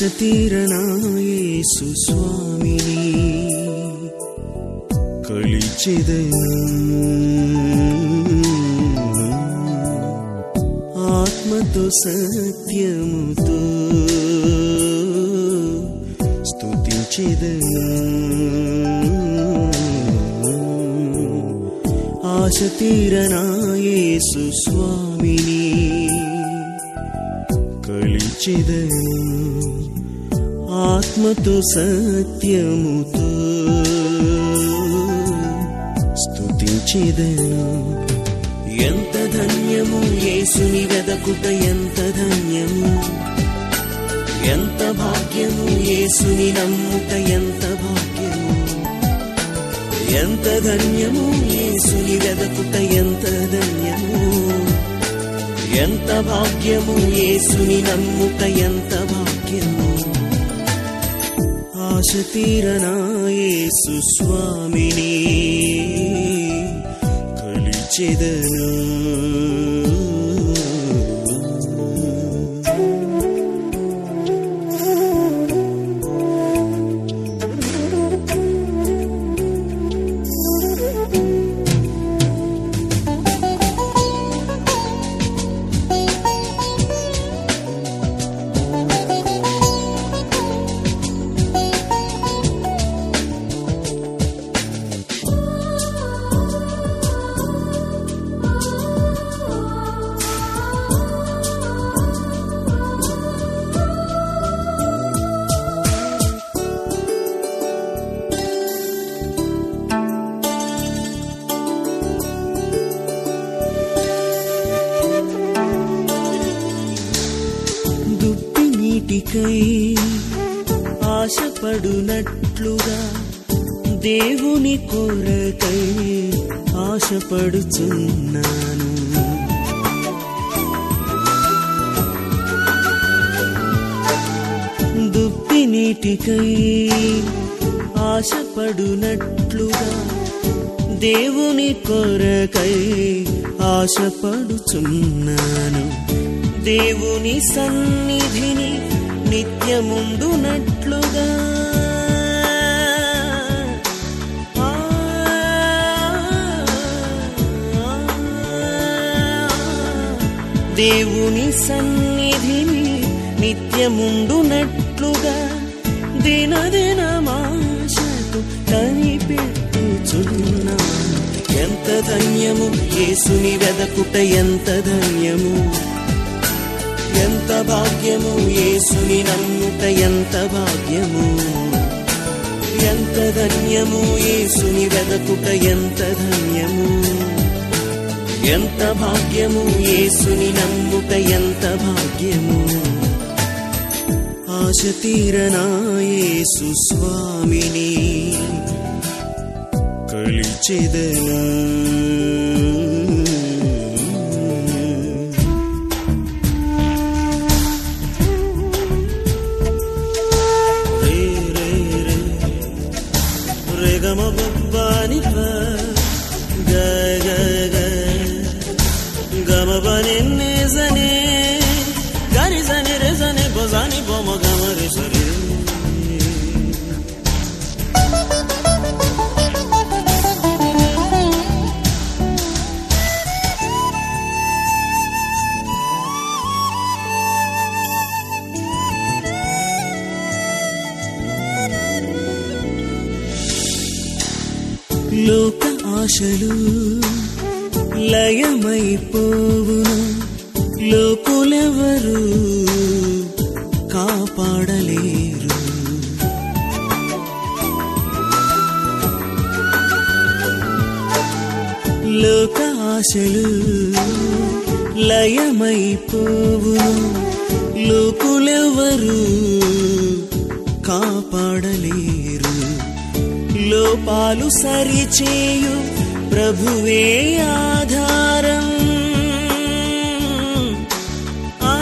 ఆశ తీరనాయేసు స్వామిని కలిచెదను ఆత్మతో సత్యముతో స్తుతించెదను ఆశ తీరనాయేసు స్వామిని కలిచెదను ఆత్మతో సత్యముతో స్తుతించెదను ఎంత ధన్యము యేసుని వెదకుట ఎంత ధన్యము ఎంత భాగ్యము యేసుని నమ్ముట ఎంత భాగ్యము ఎంత ధన్యము యేసుని వెదకుట ఎంత ధన్యము ఎంత భాగ్యము యేసుని నమ్ముట ఎంత భాగ్యము ఆశ తీరనా యేసు స్వామిని కలిచెదను దుప్పి నీటికై ఆశపడునట్లుగా దేవుని కొరకై ఆశపడుచున్నాను దుప్పి నీటికై ఆశపడునట్లుగా దేవుని కొరకై ఆశపడుచున్నాను దేవుని సన్నిధిని నిత్యముండునట్లుగా ఆ, దేవుని సన్నిధిని నిత్యముండునట్లుగా దినదినమాశకు కనిపెట్టుచున్నాను ఎంత ధన్యము యేసుని వెదకుట ఎంత ధన్యము ఎంత భాగ్యము యేసుని నమ్ముట ఎంత భాగ్యము ఎంత ధన్యము యేసుని వెదకుట ఎంత ధన్యము ఎంత భాగ్యము యేసుని నమ్ముట ఎంత భాగ్యము ఆశ తీరనా యేసు స్వామిని కలిచెదను రే రే రే రే గమ బని ప గ గ గ గమ బని ని జని గని జని రే జని బొజాని బొమ గమ రే సరి లోక ఆశలు లయమైపోవును లోకులెవరు కాపాడలేరు లోక ఆశలు లయమైపోవును లోకులెవరు కాపాడలేరు లోపాలు సరిచేయు ప్రభువే ఆధారం ఆ,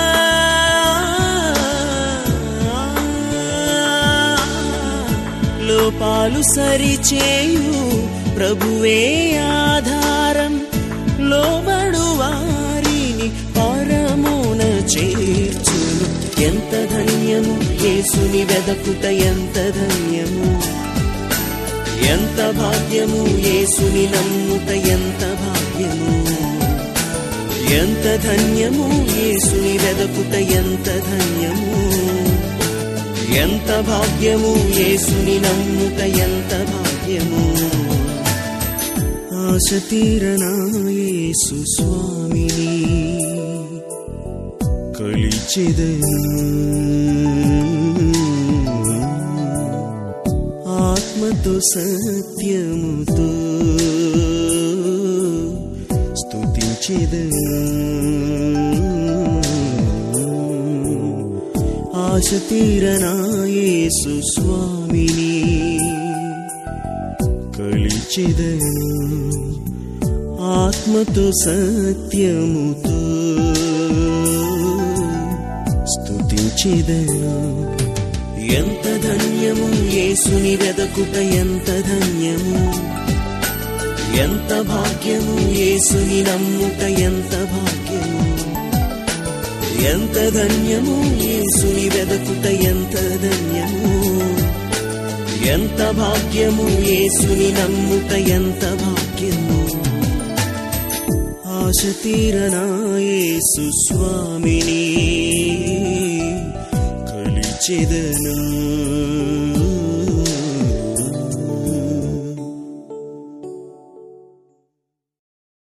లోపాలు సరిచేయు ప్రభువే ఆధారం లోబడు వారిని పరమున చేర్చును ఎంత ధన్యము యేసుని వెదకుట ఎంత ధన్యము ఎంత భాగ్యము యేసుని నమ్ముట ఎంత భాగ్యము ఎంత ధన్యము యేసుని వెదకుట ఎంత ధన్యము ఎంత భాగ్యము యేసుని నమ్ముట ఎంత భాగ్యము ఆశ తీరనా యేసు స్వామిని కలిచెదను ఆత్మతో సత్యముతో స్తుతించెదను ఆశ తీరనా యేసు స్వామిని కలిచెదను ఆత్మతో సత్యముతో స్తుతించెదను ఎంత ధన్యము యేసుని వెదకుట ఎంత ధన్యము ఎంత భాగ్యము యేసుని నమ్ముట ఎంత భాగ్యము ఎంత ధన్యము యేసుని వెదకుట ఎంత ధన్యము ఎంత భాగ్యము యేసుని నమ్ముట ఎంత భాగ్యము ఆశ తీరనా యేసు స్వామిని కలిచెదను